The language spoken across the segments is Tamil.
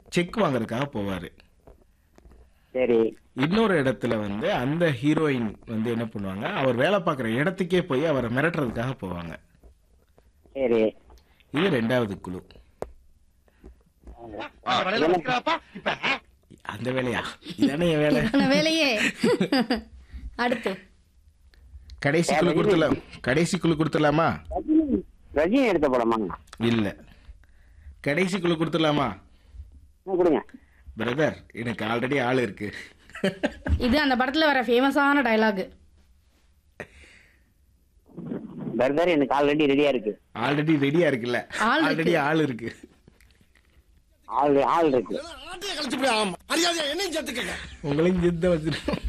செக் வாங்குறதுக்காக போவார் சரி இன்னொரு இடத்துல வந்து அந்த ஹீரோயின் வந்து என்ன பண்ணுவாங்க அவர் வேலை பார்க்குற இடத்துக்கே போய் அவரை மிரட்டுறதுக்காக போவாங்க சரி இது ரெண்டாவது குழு அந்த வேலையா இதானே என் வேலை இதான வேலையே அடுத்து கடைசி குழு கொடுத்துடலாம் கடைசி குழு கொடுத்துடலாமா ரஜினி ரஜினி எடுத்த படமா இல்லை கடைசி குழு கொடுத்துடலாமா ஆ, கொடுங்க பிரதர் எனக்கு ஆல்ரெடி ஆள் இருக்கு இது அந்த படத்துல வர ஃபேமஸான டயலாக் பிரதர் எனக்கு ஆல்ரெடி ரெடியா இருக்கு ஆல்ரெடி ரெடியா இருக்குல்ல ஆள் இருக்கு. ஆல்ரெடி ஆள் இருக்கு ஆள் ஆள் இருக்கு உங்களையும் சித்த வச்சிருக்கோம்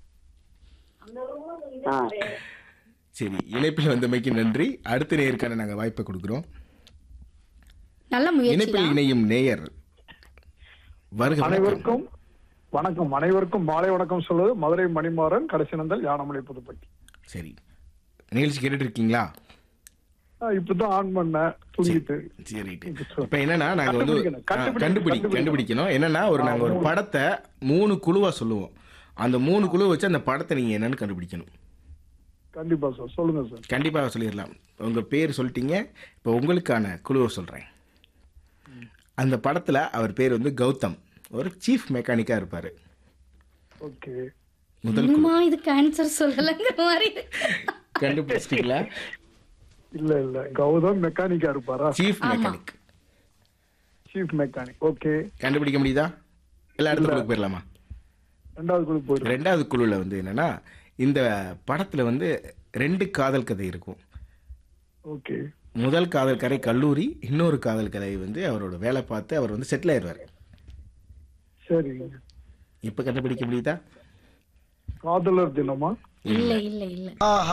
ஆ சரி இணைப்பில் வந்தமைக்கு நன்றி அடுத்த நேயருக்கான நாங்கள் வாய்ப்பை கொடுக்குறோம் நல்ல முயற்சி இணைப்பில் இணையும் நேயர் வருக வணக்கம். அனைவருக்கும் வணக்கம் அனைவருக்கும் மாலை வணக்கம் சொல்வது மதுரை மணிமாறன் கடைசினந்தல் யானமலை புதுப்பட்டி சரி நிகழ்ச்சி கேட்டுட்டு இருக்கீங்களா ஆ, இப்பதான் ஆன் பண்ணேன் தூங்கிட்டு சரி இப்போ என்னன்னா நாங்க வந்து கண்டுபிடிக்கணும், ஆ, கண்டுபிடிக்கணும், கண்டுபிடி கண்டுபிடிக்கணும். கண்டுபிடிக்கணும் என்னன்னா ஒரு நாங்க ஒரு படத்தை மூணு குழுவா சொல்லுவோம் அந்த மூணு குழு வச்சு அந்த படத்தை நீங்க என்னன்னு கண்டுபிடிக்கணும் கண்டிப்பா சார் சொல்லுங்க சார் கண்டிப்பாக சொல்லிடலாம் உங்க பேர் சொல்லிட்டீங்க இப்போ உங்களுக்கான குழுவை சொல்றேன் அந்த படத்துல அவர் பேர் வந்து கௌதம் ஒரு சீஃப் மெக்கானிக்கா இருப்பாரு ஓகே முதல் இன்னுமா இதுக்கு ஆன்சர் சொல்லலைங்கிற மாதிரி கண்டுபிடிச்சிட்டீங்களா இல்ல இல்ல கௌதம் மெக்கானிக்கா இருப்பாரா chief mechanic chief mechanic okay கண்டுபிடிக்க முடியுதா எல்லா இடத்துல குழுக்கு போயிடலாமா ரெண்டாவது குழு போயிடும் ரெண்டாவது குழுவில் வந்து என்னன்னா இந்த படத்துல வந்து ரெண்டு காதல் கதை இருக்கும் ஓகே முதல் காதல் கதை கல்லூரி இன்னொரு காதல் கதை வந்து அவரோட வேலை பார்த்து அவர் வந்து செட்டில் ஆயிடுவார் சரி இப்போ கண்டுபிடிக்க முடியுதா காதலர் தினமா இல்ல இல்ல இல்ல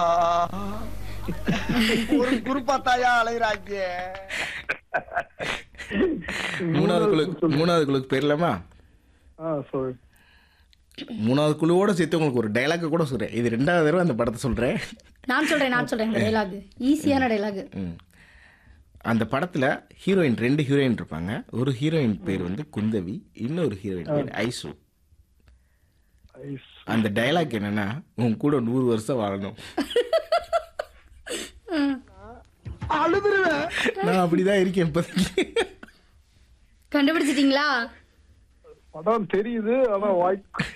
ஒரு குருப்பாத்தாயா அலைகிறாங்க மூணாவது குழு மூணாவது குழுக்கு போயிடலாமா ஆ சொல் மூணாவது குழுவோட சேர்த்து உங்களுக்கு ஒரு டைலாக் கூட சொல்கிறேன் இது ரெண்டாவது தடவை அந்த படத்தை சொல்கிறேன் நான் சொல்றேன் நான் சொல்றேன் டைலாக் ஈஸியான டைலாக் அந்த படத்தில் ஹீரோயின் ரெண்டு ஹீரோயின் இருப்பாங்க ஒரு ஹீரோயின் பேர் வந்து குந்தவி இன்னொரு ஹீரோயின் பேர் ஐசு ஐஸ் அந்த டைலாக் என்னன்னா உன் கூட நூறு வருஷம் வாழணும் அழுதுருவேன் நான் அப்படிதான் இருக்கேன் இப்போதைக்கு கண்டுபிடிச்சிட்டீங்களா படம் தெரியுது ஆனா வாய்க்கு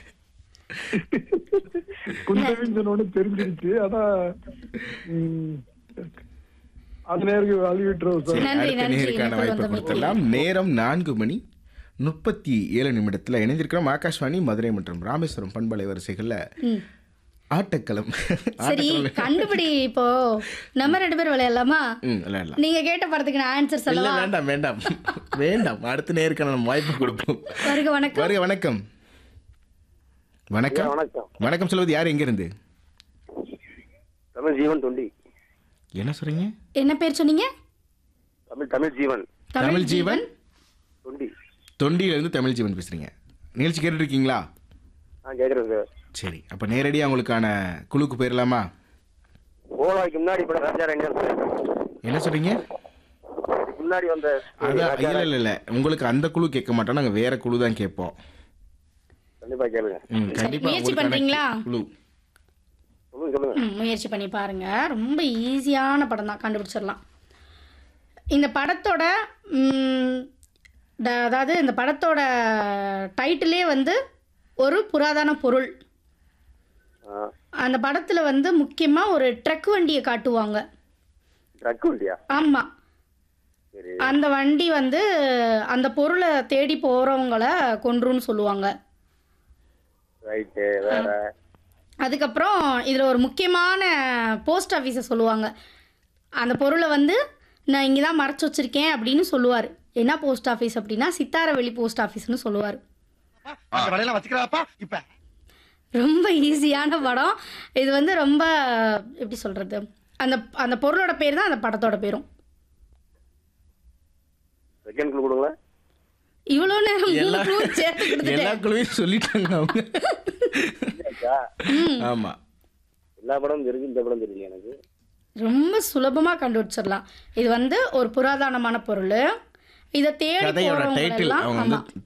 குந்தவின்னு சொன்னோன்னு தெரிஞ்சிருச்சு ஆனா ம், அது நேருக்கு அழி விட்டுருவோம் சார் நன்றி, அடுத்த நன்றி. நேருக்கான இணைப்பில் வாய்ப்பை வந்தமைக்கு. கொடுத்துடலாம் நேரம் நான்கு மணி முப்பத்தி ஏழு நிமிடத்தில் இணைந்திருக்கிறோம் ஆகாஷ்வாணி மதுரை மற்றும் ராமேஸ்வரம் பண்பலை வரிசைகளில் ம். ஆட்டக்களம் சரி ஆட்டக்களம் கண்டுபிடி இப்போ நம்ம ரெண்டு பேரும் விளையாடலாமா ம் விளையாடலாம் நீங்க கேட்ட படத்துக்கு நான் ஆன்சர் இல்ல சொல்லவா வேண்டாம் வேண்டாம் வேண்டாம் அடுத்த நேருக்கான நம்ம வாய்ப்பு கொடுப்போம் வருக வணக்கம் வருக வணக்கம் வணக்கம் வணக்கம் வணக்கம் சொல்வது யார் எங்க இருந்து தமிழ் ஜீவன் தொண்டி என்ன சொல்றீங்க என்ன பேர் சொன்னீங்க தமிழ் தமிழ் ஜீவன் தமிழ் ஜீவன் தொண்டி தொண்டியில இருந்து தமிழ் ஜீவன் பேசுறீங்க நிகழ்ச்சி கேட்டுட்டு இருக்கீங்களா ஆ கேட்குறேன் சார் சரி அப்ப நேரடியா உங்களுக்கான குழுக்கு போயிடலாமா ஓலாய்க்கு முன்னாடி படம் ராஜா ரங்கன் சார் என்ன சொல்றீங்க இதுக்கு முன்னாடி வந்த அதான் இல்ல இல்ல இல்ல உங்களுக்கு அந்த குழு கேட்க மாட்டோம் நாங்க வேற குழு தான் கேட்போம் கண்டிப்பா கேளுங்க ம், கண்டிப்பா முயற்சி உங்களுக்கான பண்றீங்களா? குழு சொல்லுங்க சொல்லுங்க ம், முயற்சி பண்ணி பாருங்க ரொம்ப ஈஸியான படம் தான் கண்டுபிடிச்சிடலாம் இந்த படத்தோட ம், ட- அதாவது இந்த படத்தோட டைட்டிலே வந்து ஒரு புராதன பொருள் ஆ அந்த படத்தில் வந்து முக்கியமாக ஒரு ட்ரக் வண்டியை காட்டுவாங்க ட்ரக் இல்லையா ஆமாம் சரி அந்த வண்டி வந்து அந்த பொருளை தேடி போகிறவங்கள கொன்றுன்னு சொல்லுவாங்க ரைட்டு வேற அதுக்கப்புறம் இதில் ஒரு முக்கியமான போஸ்ட் ஆஃபீஸை சொல்லுவாங்க அந்த பொருளை வந்து நான் இங்கே தான் மறைச்சு வச்சிருக்கேன் அப்படின்னு சொல்லுவார் என்ன போஸ்ட் ஆஃபீஸ் அப்படின்னா சித்தாரவெளி போஸ்ட் ஆஃபீஸ்னு சொல்லுவார் அந்த வேலையெல்லாம் வச்சுக்கிறாப்பா இப்ப ரொம்ப ஈஸியான படம் இது வந்து ரொம்ப எப்படி சொல்கிறது அந்த அந்த பொருளோட பேர் தான் அந்த படத்தோட பேரும் செகண்ட் குழு கொடுங்களேன் இவ்வளோ நேரம் மூணு எல்லா clue சேர்த்து கொடுத்துட்டேன் எல்லா குழுவையும் சொல்லிட்டாங்க அவங்க ஆமா எல்லா படமும் தெரிஞ்சு இந்த படம் தெரியல எனக்கு ரொம்ப சுலபமாக கண்டுபிடிச்சிடலாம் இது வந்து ஒரு புராதனமான பொருள் இதை தேடி கதையோட போறவங்க டைட்டில் எல்லாம் அவங்க வந்து ஆமா